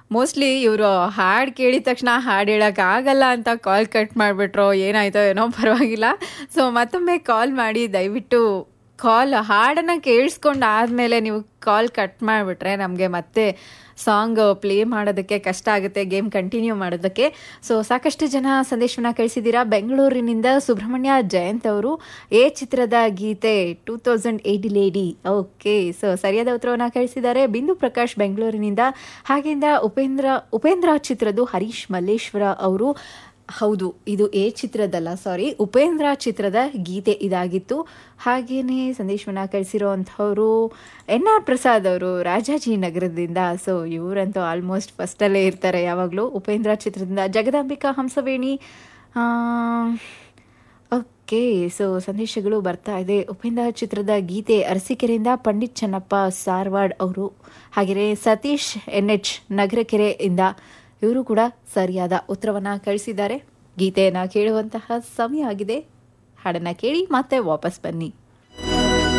mostly ಇವರು ಹಾಡು ಕೇಳಿದ ತಕ್ಷಣ ಹಾಡು ಹೇಳೋಕ್ಕಾಗಲ್ಲ ಅಂತ ಕಾಲ್ ಕಟ್ ಮಾಡಿಬಿಟ್ರೋ ಏನಾಯ್ತೋ ಏನೋ ಪರವಾಗಿಲ್ಲ ಸೊ ಮತ್ತೊಮ್ಮೆ ಕಾಲ್ ಮಾಡಿ ದಯವಿಟ್ಟು ಕಾಲ್ ಹಾಡನ್ನು ಕೇಳಿಸ್ಕೊಂಡು ಆದಮೇಲೆ ನೀವು ಕಾಲ್ ಕಟ್ ಮಾಡಿಬಿಟ್ರೆ ನಮಗೆ ಮತ್ತೆ ಸಾಂಗ್ ಪ್ಲೇ ಮಾಡೋದಕ್ಕೆ ಕಷ್ಟ ಆಗುತ್ತೆ ಗೇಮ್ ಕಂಟಿನ್ಯೂ ಮಾಡೋದಕ್ಕೆ ಸೊ ಸಾಕಷ್ಟು ಜನ ಸಂದೇಶವನ್ನು ಕಳಿಸಿದ್ದೀರಾ ಬೆಂಗಳೂರಿನಿಂದ ಸುಬ್ರಹ್ಮಣ್ಯ ಜಯಂತ್ ಅವರು ಎ ಚಿತ್ರದ ಗೀತೆ two thousand eighty lady okay so ಸರಿಯಾದ ಉತ್ತರವನ್ನು ಕಳಿಸಿದ್ದಾರೆ ಬಿಂದು ಪ್ರಕಾಶ್ ಬೆಂಗಳೂರಿನಿಂದ ಹಾಗೆಯಿಂದ ಉಪೇಂದ್ರ ಉಪೇಂದ್ರ ಚಿತ್ರದ್ದು ಹರೀಶ್ ಮಲ್ಲೇಶ್ವರ ಅವರು ಹೌದು ಇದು ಎ ಚಿತ್ರದಲ್ಲ ಸಾರಿ ಉಪೇಂದ್ರ ಚಿತ್ರದ ಗೀತೆ ಇದಾಗಿತ್ತು ಹಾಗೆಯೇ ಸಂದೇಶವನ್ನು ಕಳಿಸಿರೋವಂಥವರು ಎನ್ ಆರ್ ಪ್ರಸಾದ್ ಅವರು ರಾಜಾಜಿನಗರದಿಂದ ಸೊ ಇವರಂತೂ ಆಲ್ಮೋಸ್ಟ್ ಫಸ್ಟಲ್ಲೇ ಇರ್ತಾರೆ ಯಾವಾಗಲೂ ಉಪೇಂದ್ರ ಚಿತ್ರದಿಂದ ಜಗದಾಂಬಿಕಾ ಹಂಸವೇಣಿ ಓಕೆ ಸೊ ಸಂದೇಶಗಳು ಬರ್ತಾ ಇದೆ ಉಪೇಂದ್ರ ಚಿತ್ರದ ಗೀತೆ ಅರಸೀಕೆರೆಯಿಂದ ಪಂಡಿತ್ ಚೆನ್ನಪ್ಪ ಸಾರ್ವಾಡ್ ಅವರು ಹಾಗೆಯೇ ಸತೀಶ್ ಎನ್ ಎಚ್ ನಗರಕೆರೆಯಿಂದ ಇವರು ಕೂಡ ಸರಿಯಾದ ಉತ್ತರವನ್ನು ಕಳಿಸಿದ್ದಾರೆ ಗೀತೆಯನ್ನು ಕೇಳುವಂತಹ ಸಮಯ ಆಗಿದೆ ಹಾಡನ್ನು ಕೇಳಿ ಮತ್ತೆ ವಾಪಸ್ ಬನ್ನಿ